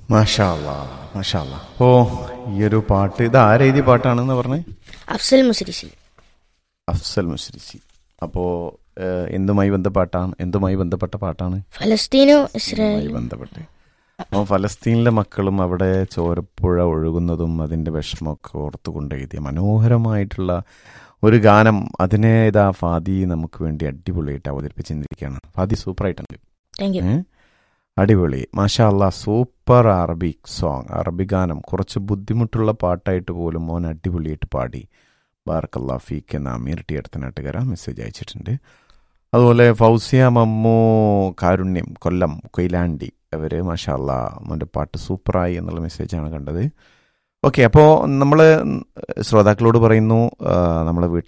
മാഷാല്ലാ മാഷാല്ലാ ഓ ഈ ഒരു പാട്ട് ഇത് ആരെഴുതിയ പാട്ടാണെന്ന് പറഞ്ഞേ അഫ്സൽ മുസ്രിസി അഫ്സൽ മുസ്രിസി അപ്പോൾ എന്തുമായി ബന്ധപ്പെട്ടാണ് എന്തുമായി ബന്ധപ്പെട്ട പാട്ടാണ് ഫലസ്തീനോ ഇതുമായി ഇസ്രായേലും ബന്ധപ്പെട്ട് അപ്പോൾ ഫലസ്തീനിലെ മക്കളും അവിടെ ചോരപ്പുഴ ഒഴുകുന്നതും അതിൻ്റെ വിഷമമൊക്കെ ഓർത്തുകൊണ്ട് എഴുതിയ മനോഹരമായിട്ടുള്ള ഒരു ഗാനം അതിനെ ഇതാ ഫാദി നമുക്ക് വേണ്ടി അടിപൊളിയായിട്ട് അവതരിപ്പിച്ചിരിക്കുകയാണ് ഫാദി സൂപ്പറായിട്ടുണ്ട് താങ്ക് യു ഏ? അടിപൊളി മാഷാ അല്ലാ സൂപ്പർ അറബിക് സോങ് അറബി ഗാനം കുറച്ച് ബുദ്ധിമുട്ടുള്ള പാട്ടായിട്ട് പോലും മോൻ അടിപൊളിയായിട്ട് പാടി ബാർക്കല്ലാ ഫീക്ക് എന്ന അമീർ ടി അടുത്തനാട്ടുകാര മെസ്സേജ് അയച്ചിട്ടുണ്ട് അതുപോലെ ഫൗസിയ മമ്മു കാരുണ്യം കൊല്ലം കൊയിലാണ്ടി അവർ മാഷാ അല്ലാ മോൻ്റെ പാട്ട് സൂപ്പറായി എന്നുള്ള മെസ്സേജാണ് കണ്ടത് ഓക്കെ അപ്പോൾ നമ്മൾ ശ്രോതാക്കളോട് പറയുന്നു നമ്മളെ വീട്ടിൽ